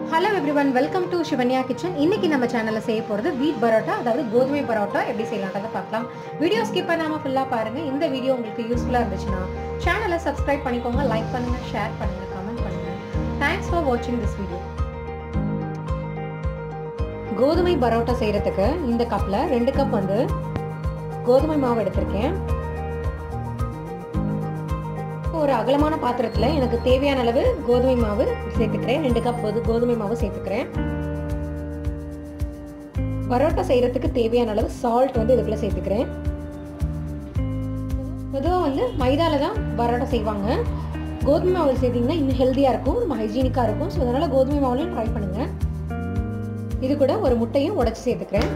hello everyone welcome to Shivanya kitchen இன்னைக்கு நம்ம சேனல்ல செய்ய போகிறது வீட் பரோட்டா அதாவது கோதுமை பரோட்டா எப்படி செய்யலான்றதை பார்க்கலாம் வீடியோ ஸ்கிப் பண்ணாமல் ஃபுல்லாக பாருங்க இந்த வீடியோ உங்களுக்கு யூஸ்ஃபுல்லாக இருந்துச்சுன்னா சேனலை சப்ஸ்கிரைப் பண்ணிக்கோங்க லைக் பண்ணுங்க ஷேர் பண்ணுங்க கமெண்ட் பண்ணுங்க தேங்க்ஸ் ஃபார் வாட்சிங் திஸ் வீடியோ கோதுமை பரோட்டா செய்யறதுக்கு இந்த கப்பில் ரெண்டு கப் வந்து கோதுமை மாவு எடுத்திருக்கேன் ஒரு அகலமான பாத்திரத்தில் எனக்கு தேவையான அளவு கோதுமை மாவு சேர்த்துக்கிறேன் ரெண்டு கப் வந்து கோதுமை மாவு சேர்த்துக்கிறேன் பரோட்டா செய்யறதுக்கு தேவையான அளவு சால்ட் வந்து இதுக்குள்ள சேர்த்துக்கிறேன் பொதுவாக வந்து மைதால தான் பரோட்டா செய்வாங்க கோதுமை மாவு சேர்த்திங்கன்னா இன்னும் ஹெல்த்தியாக இருக்கும் ரொம்ப ஹைஜீனிக்காக இருக்கும் ஸோ அதனால் கோதுமை மாவுலையும் ட்ரை பண்ணுங்கள் இது கூட ஒரு முட்டையும் உடச்சி சேர்த்துக்கிறேன்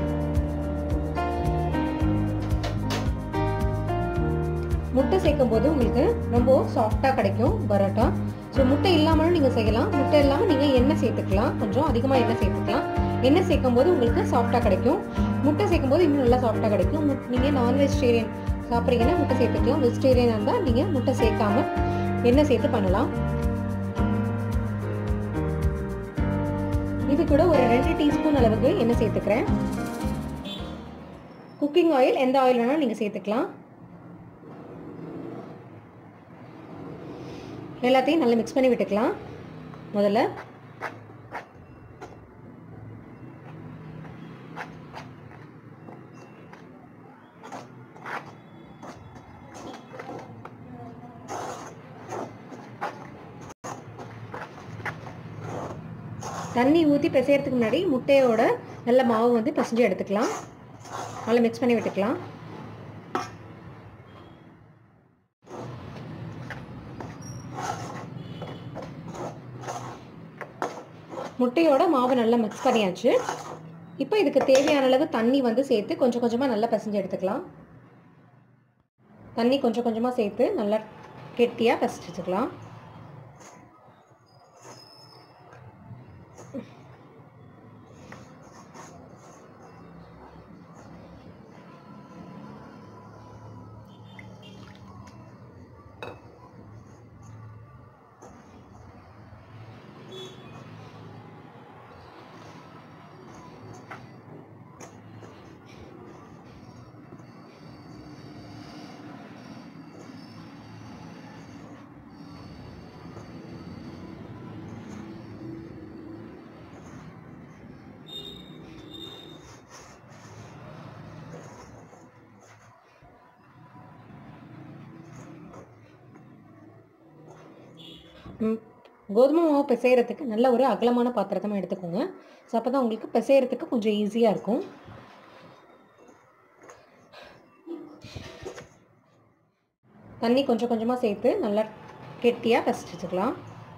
முட்டை சேர்க்கும் போது உங்களுக்கு ரொம்ப சாஃப்டாக கிடைக்கும் பரோட்டா ஸோ முட்டை இல்லாமலும் நீங்கள் செய்யலாம் முட்டை இல்லாமல் நீங்கள் எண்ணெய் சேர்த்துக்கலாம் கொஞ்சம் அதிகமாக எண்ணெய் சேர்த்துக்கலாம் எண்ணெய் சேர்க்கும் போது உங்களுக்கு சாஃப்டாக கிடைக்கும் முட்டை சேர்க்கும் போது இன்னும் நல்லா சாஃப்டாக கிடைக்கும் நீங்கள் நான் வெஜிடேரியன் சாப்பிட்றீங்கன்னா முட்டை சேர்த்துக்கலாம் வெஜிடேரியனாக இருந்தால் நீங்கள் முட்டை சேர்க்காம எண்ணெய் சேர்த்து பண்ணலாம் இது கூட ஒரு ரெண்டு டீஸ்பூன் அளவுக்கு எண்ணெய் சேர்த்துக்கிறேன் குக்கிங் ஆயில் எந்த ஆயில் வேணாலும் நீங்கள் சேர்த்துக்கலாம் எல்லாத்தையும் நல்லா மிக்ஸ் பண்ணி விட்டுக்கலாம் முதல்ல தண்ணி ஊற்றி பிசையறதுக்கு முன்னாடி முட்டையோட நல்ல மாவு வந்து பிசைஞ்சு எடுத்துக்கலாம் நல்லா மிக்ஸ் பண்ணி விட்டுக்கலாம் முட்டையோட மாவு நல்லா மிக்ஸ் பண்ணியாச்சு இப்போ இதுக்கு தேவையான அளவு தண்ணி வந்து சேர்த்து கொஞ்சம் கொஞ்சமாக நல்லா பிசைஞ்சு எடுத்துக்கலாம் தண்ணி கொஞ்சம் கொஞ்சமாக சேர்த்து நல்லா கெட்டியாக பிசைச்சு வச்சுக்கலாம் கோதுமை மாவு பிசைகிறதுக்கு நல்ல ஒரு அகலமான பாத்திரத்தை எடுத்துக்கோங்க ஸோ அப்போ தான் உங்களுக்கு பிசைகிறதுக்கு கொஞ்சம் ஈஸியாக இருக்கும் தண்ணி கொஞ்சம் கொஞ்சமாக சேர்த்து நல்லா கெட்டியாக பிசைச்சு வச்சுக்கலாம்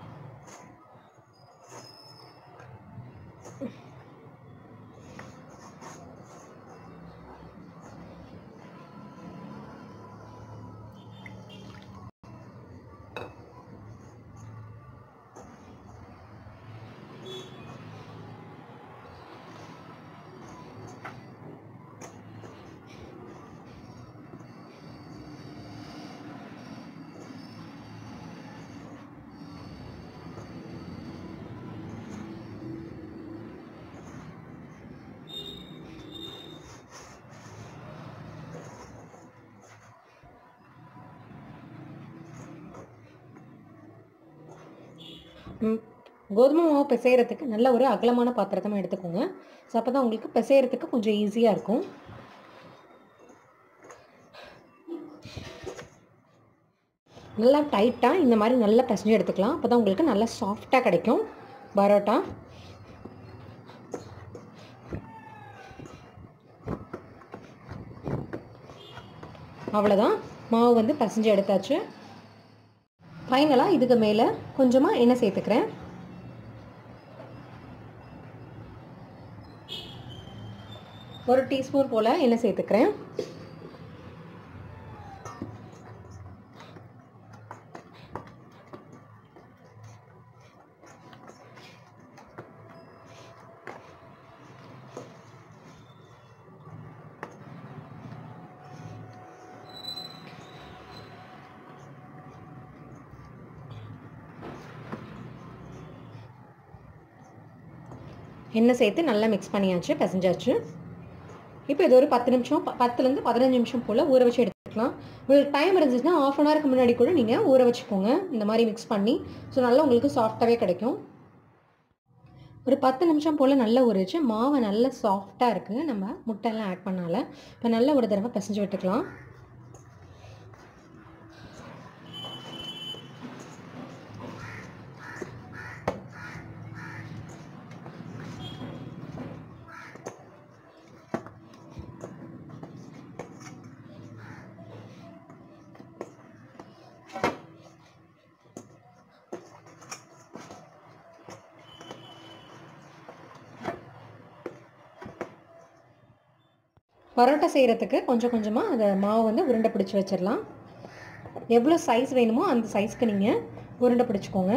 கோதுமை மாவு பிசைகிறதுக்கு நல்ல ஒரு அகலமான பாத்திரத்தை எடுத்துக்கோங்க ஸோ அப்போ தான் உங்களுக்கு பிசைகிறதுக்கு கொஞ்சம் ஈஸியாக இருக்கும் நல்லா டைட்டாக இந்த மாதிரி நல்லா பிசைஞ்சு எடுத்துக்கலாம் அப்போ தான் உங்களுக்கு நல்லா சாஃப்டாக கிடைக்கும் பரோட்டா அவ்வளோதான் மாவு வந்து பிசைஞ்சு எடுத்தாச்சு ஃபைனலாக இதுக்கு மேலே கொஞ்சமாக எண்ணெய் சேர்த்துக்கிறேன் ஒரு டீஸ்பூன் போல் எண்ணெய் சேர்த்துக்கிறேன் எண்ணெய் சேர்த்து நல்லா மிக்ஸ் பண்ணியாச்சு பிசைஞ்சாச்சு இப்போ இது ஒரு பத்து நிமிஷம் ப- பத்துலேருந்து பதினஞ்சு நிமிஷம் போல் ஊற வச்சு எடுத்துக்கலாம் உங்களுக்கு டைம் இருந்துச்சுன்னா ஆஃப் அன் ஹவருக்கு முன்னாடி கூட நீங்கள் ஊற வச்சுக்கோங்க இந்த மாதிரி மிக்ஸ் பண்ணி ஸோ நல்லா உங்களுக்கு சாஃப்டாகவே கிடைக்கும் ஒரு பத்து நிமிஷம் போல் நல்லா ஊறிச்சு மாவு நல்லா சாஃப்டாக இருக்குது நம்ம முட்டையெல்லாம் ஆட் பண்ணால இப்போ நல்லா ஒரு தடவை பிசைஞ்சு விட்டுக்கலாம் பரோட்டா செய்கிறதுக்கு கொஞ்சம் கொஞ்சமாக அதை மாவு வந்து உருண்டை பிடிச்சி வச்சிடலாம் எவ்வளோ சைஸ் வேணுமோ அந்த சைஸ்க்கு நீங்கள் உருண்டை பிடிச்சிக்கோங்க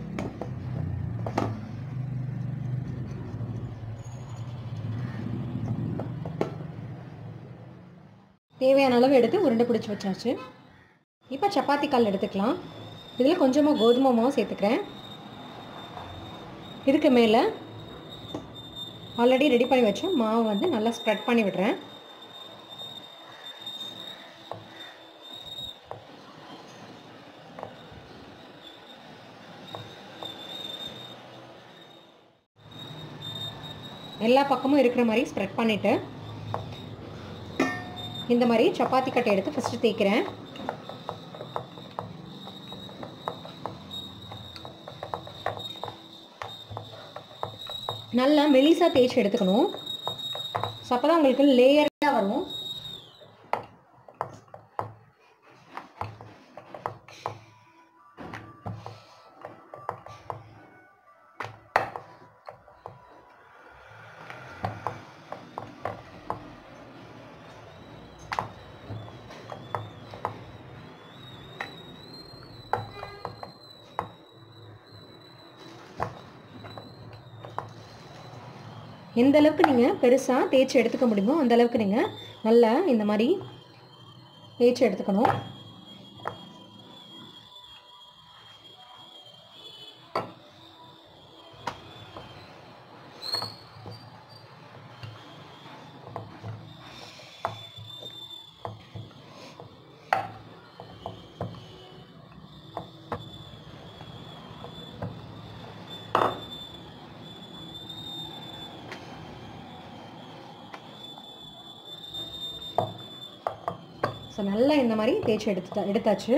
தேவையான அளவு எடுத்து உருண்டை பிடிச்சி வச்சாச்சு இப்போ சப்பாத்தி கல் எடுத்துக்கலாம் இதில் கொஞ்சமாக கோதுமை மாவு சேர்த்துக்கிறேன் இதுக்கு மேலே ஆல்ரெடி ரெடி பண்ணி வச்ச மாவு வந்து நல்லா ஸ்ப்ரெட் பண்ணி விடுறேன் எல்லா பக்கமும் இருக்கிற மாதிரி ஸ்ப்ரெட் பண்ணிவிட்டு இந்த மாதிரி சப்பாத்தி கட்டை எடுத்து ஃபஸ்ட்டு தேய்க்கிறேன் நல்லா மெலிசாக தேய்ச்சி எடுத்துக்கணும் ஸோ அப்போ தான் உங்களுக்கு லேயராக வரும் எந்த அளவுக்கு நீங்கள் பெருசாக தேய்ச்சி எடுத்துக்க முடியுமோ அந்த அளவுக்கு நீங்கள் நல்லா இந்த மாதிரி தேய்ச்சி எடுத்துக்கணும் ஸோ நல்லா இந்த மாதிரி தேய்ச்சி எடுத்துட்டா எடுத்தாச்சு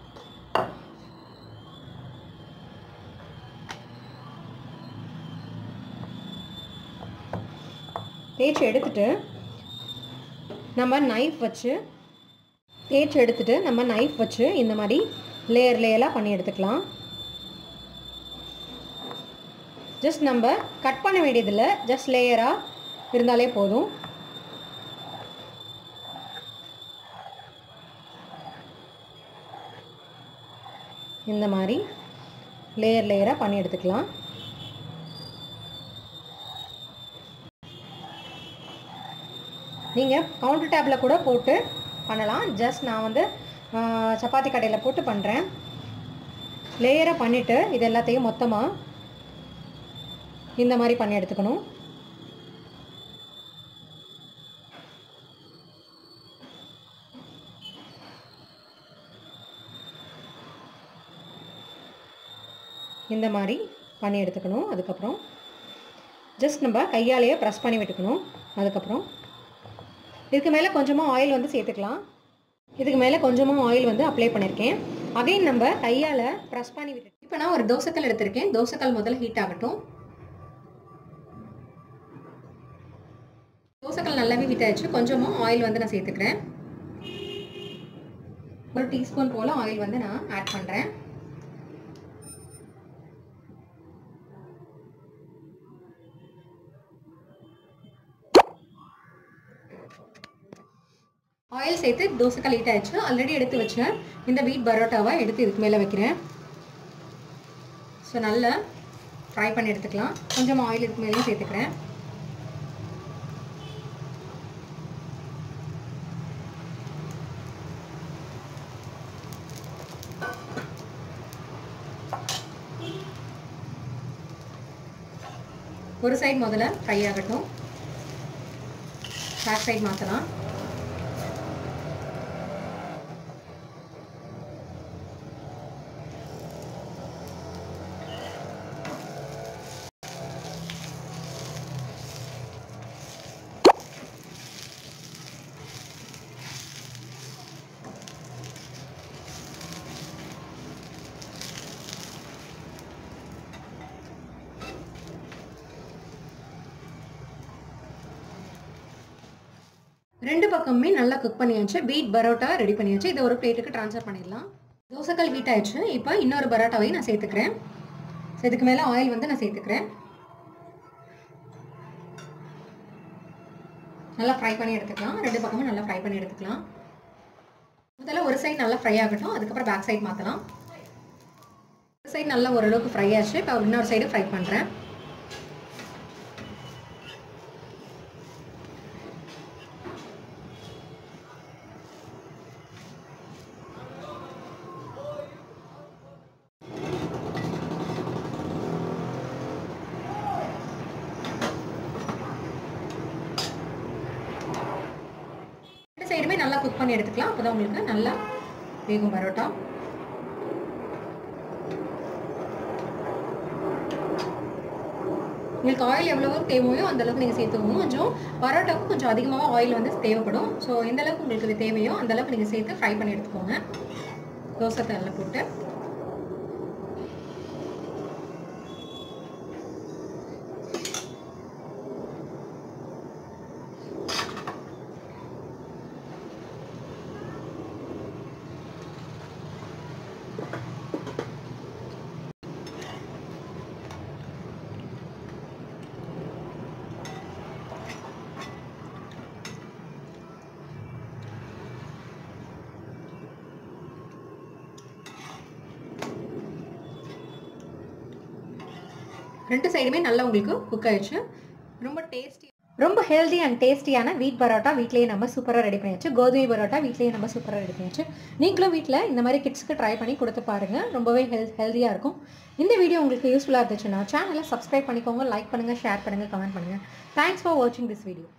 தேய்ச்சி எடுத்துட்டு நம்ம நைஃப் வச்சு தேய்ச்சி எடுத்துட்டு நம்ம நைஃப் வச்சு இந்த மாதிரி லேயர் லேயராக பண்ணி எடுத்துக்கலாம் ஜஸ்ட் நம்ம கட் பண்ண வேண்டியதில்லை ஜஸ்ட் லேயராக இருந்தாலே போதும் இந்த மாதிரி லேயர் லேயராக பண்ணி எடுத்துக்கலாம் நீங்கள் கவுண்டர் டேப்பில் கூட போட்டு பண்ணலாம் ஜஸ்ட் நான் வந்து ஆ, சப்பாத்தி கடையில் போட்டு பண்ணுறேன் லேயராக பண்ணிவிட்டு இது எல்லாத்தையும் மொத்தமாக இந்த மாதிரி பண்ணி எடுத்துக்கணும் இந்த மாதிரி பண்ணி எடுத்துக்கணும் அதுக்கப்புறம் ஜஸ்ட் நம்ம கையாலேயே ப்ரெஸ் பண்ணி விட்டுக்கணும் அதுக்கப்புறம் இதுக்கு மேலே கொஞ்சமாக ஆயில் வந்து சேர்த்துக்கலாம் இதுக்கு மேலே கொஞ்சமாக ஆயில் வந்து அப்ளை பண்ணியிருக்கேன் அகைன் நம்ம கையால் ப்ரெஸ் பண்ணி விட்டு இப்போ நான் ஒரு தோசைக்கல் எடுத்திருக்கேன் தோசைக்கல் முதல்ல ஹீட் ஆகட்டும் தோசைக்கல் நல்லாவே ஹீட் ஆயிடுச்சு கொஞ்சமாக ஆயில் வந்து நான் சேர்த்துக்கிறேன் ஒரு டீஸ்பூன் போல் ஆயில் வந்து நான் ஆட் பண்ணுறேன் ஆயில் சேர்த்து தோசை கலீட் ஆயிடுச்சு ஆல்ரெடி எடுத்து வச்சேன் இந்த வீட் பரோட்டாவை எடுத்து இதுக்கு மேலே வைக்கிறேன் ஸோ நல்லா ஃப்ரை பண்ணி எடுத்துக்கலாம் கொஞ்சம் ஆயில் இதுக்கு மேலேயும் சேர்த்துக்கிறேன் ஒரு சைடு முதல்ல ஃப்ரை ஆகட்டும் பேக் சைடு மாற்றலாம் ரெண்டு பக்கமுமே நல்லா குக் பண்ணியாச்சு பீட் பரோட்டா ரெடி பண்ணியாச்சு இதை ஒரு பிளேட்டுக்கு ட்ரான்ஸ்ஃபர் பண்ணிடலாம் தோசைக்கல் ஹீட் ஆயிடுச்சு இப்போ இன்னொரு பரோட்டாவையும் நான் சேர்த்துக்கிறேன் ஸோ இதுக்கு மேலே ஆயில் வந்து நான் சேர்த்துக்கிறேன் நல்லா ஃப்ரை பண்ணி எடுத்துக்கலாம் ரெண்டு பக்கமும் நல்லா ஃப்ரை பண்ணி எடுத்துக்கலாம் முதல்ல ஒரு சைடு நல்லா ஃப்ரை ஆகட்டும் அதுக்கப்புறம் பேக் சைடு மாற்றலாம் ஒரு சைடு நல்லா ஓரளவுக்கு ஃப்ரை ஆச்சு இப்போ இன்னொரு சைடு ஃப்ரை பண்ணுறேன் ரெண்டு சைடுமே நல்லா குக் பண்ணி எடுத்துக்கலாம் அப்போ தான் உங்களுக்கு நல்லா வேகும் பரோட்டா உங்களுக்கு ஆயில் எவ்வளவோ தேவையோ அந்த அளவுக்கு நீங்கள் சேர்த்துக்கணும் கொஞ்சம் பரோட்டாவுக்கு கொஞ்சம் அதிகமாக ஆயில் வந்து தேவைப்படும் ஸோ எந்த அளவுக்கு உங்களுக்கு இது தேவையோ அந்த அளவுக்கு நீங்கள் சேர்த்து ஃப்ரை பண்ணி எடுத்துக்கோங்க தோசை தண்ணில் போட்டு ரெண்டு சைடுமே நல்லா உங்களுக்கு குக் ஆயிடுச்சு ரொம்ப டேஸ்டி ரொம்ப ஹெல்தி அண்ட் டேஸ்டியான வீட் பரோட்டா வீட்லேயே நம்ம சூப்பராக ரெடி பண்ணியாச்சு கோதுமை பரோட்டா வீட்லேயே நம்ம சூப்பராக ரெடி பண்ணியாச்சு நீங்களும் வீட்டில் இந்த மாதிரி கிட்ஸ்க்கு ட்ரை பண்ணி கொடுத்து பாருங்கள் ரொம்பவே ஹெல்த் ஹெல்த்தியாக இருக்கும் இந்த வீடியோ உங்களுக்கு யூஸ்ஃபுல்லாக இருந்துச்சுன்னா சேனலை சப்ஸ்கிரைப் பண்ணிக்கோங்க லைக் பண்ணுங்கள் ஷேர் பண்ணுங்கள் கமெண்ட் பண்ணுங்கள் தேங்க்ஸ் ஃபார் வாட்சிங் திஸ் வீடியோ